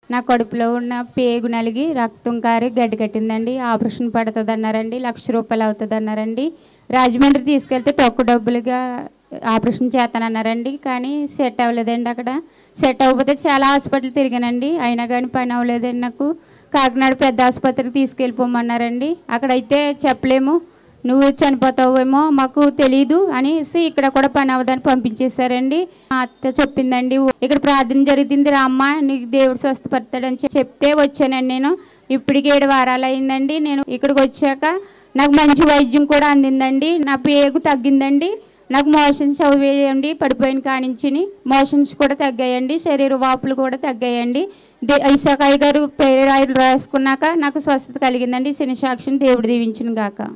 నా కడుపులో ఉన్న పేగు నలిగి రక్తం కారి గడ్డి కట్టిందండి ఆపరేషన్ పడుతుంది అన్నారండి లక్ష రూపాయలు అవుతుంది అన్నారండి రాజమండ్రి తీసుకెళ్తే తక్కువ డబ్బులుగా ఆపరేషన్ చేస్తానన్నారండి కానీ సెట్ అవ్వలేదండి అక్కడ సెట్ అవ్వకపోతే చాలా హాస్పిటల్ తిరిగానండి అయినా కానీ పని అవ్వలేదండి నాకు కాకినాడ పెద్ద ఆసుపత్రికి తీసుకెళ్ళిపోమన్నారండి అక్కడైతే చెప్పలేము నువ్వు చనిపోతావేమో మాకు తెలియదు అనేసి ఇక్కడ కూడా పని అవ్వదని పంపించేశారండి మా అత్త చెప్పిందండి ఇక్కడ ప్రార్థన జరుగుతుంది రామ్మ నీకు దేవుడు స్వస్థపడతాడని చెప్- చెప్తే వచ్చానండి నేను ఇప్పటికి ఏడు వారాలు అయిందండి నేను ఇక్కడికి వచ్చాక నాకు మంచి వైద్యం కూడా అందిందండి నా పేగు తగ్గిందండి నాకు మోషన్స్ అవేయండి పడిపోయిన కానించిని మోషన్స్ కూడా తగ్గాయండి శరీర వాపులు కూడా తగ్గాయండి దే- ఇసాకాయ గారు ప్రేరాయిలు రాసుకున్నాక నాకు స్వస్థత కలిగిందండి శని సాక్షిని దేవుడు దీవించును గాక